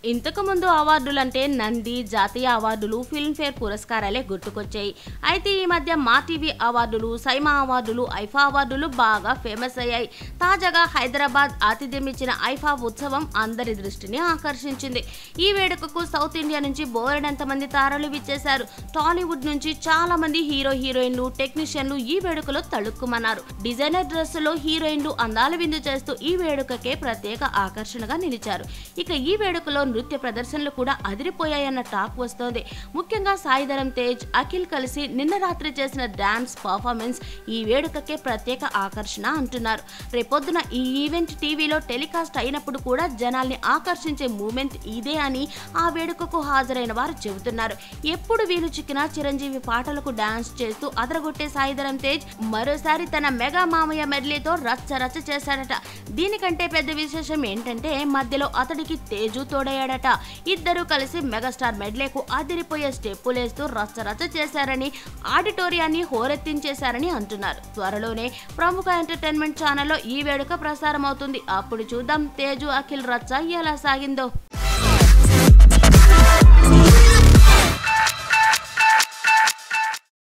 ఇంతకు ముందు అవార్డులంటే నంది జాతీయ అవార్డులు ఫిల్మ్ఫేర్ పురస్కారాలే గుర్తుకొచ్చాయి అయితే ఈ మధ్య మా టీవీ అవార్డులు సైమా అవార్డులు ఐఫా అవార్డులు బాగా ఫేమస్ అయ్యాయి తాజాగా హైదరాబాద్ ఆతిథ్యం ఇచ్చిన ఐఫా ఉత్సవం అందరి దృష్టిని ఆకర్షించింది ఈ వేడుకకు సౌత్ ఇండియా నుంచి బోలెడంత మంది తారలు విచ్చేశారు టాలీవుడ్ నుంచి చాలా మంది హీరో హీరోయిన్లు టెక్నీషియన్లు ఈ వేడుకలో తళుక్కుమన్నారు డిజైనర్ డ్రెస్సులో హీరోయిన్లు అందాల విందు చేస్తూ ఈ వేడుకకే ప్రత్యేక ఆకర్షణగా నిలిచారు ఇక ఈ వేడుకలో నృత్య ప్రదర్శనలు కూడా అదిరిపోయాయన్న టాక్ వస్తోంది ముఖ్యంగా సాయిధరం తేజ్ అఖిల్ కలిసి నిన్న రాత్రి చేసిన డాన్స్ పర్ఫార్మెన్స్ ఈ వేడుకకే ప్రత్యేక ఆకర్షణ అంటున్నారు రేపొద్దున ఈ ఈవెంట్ టీవీలో టెలికాస్ట్ అయినప్పుడు కూడా జనాల్ని ఆకర్షించే మూమెంట్ ఇదే అని ఆ వేడుకకు హాజరైన వారు చెబుతున్నారు ఎప్పుడు వీలు చిక్కినా చిరంజీవి పాటలకు డాన్స్ చేస్తూ అదరగొట్టే సాయిధరం తేజ్ మరోసారి తన మెగా మామయ్య మెడ్లీతో రచ్చ రచ్చ చేశాడట దీనికంటే పెద్ద విశేషం ఏంటంటే మధ్యలో అతడికి తేజు తోడయ్యాడట ఇద్దరు కలిసి మెగాస్టార్ మెడ్లేకు అదిరిపోయే స్టెప్పులేస్తూ రచ్చ రచ్చ చేశారని ఆడిటోరియాన్ని హోరెత్తించేశారని అంటున్నారు త్వరలోనే ప్రముఖ ఎంటర్టైన్మెంట్ ఛానల్లో ఈ వేడుక ప్రసారం అవుతుంది అప్పుడు చూద్దాం తేజు అఖిల్ రచ్చ ఎలా సాగిందో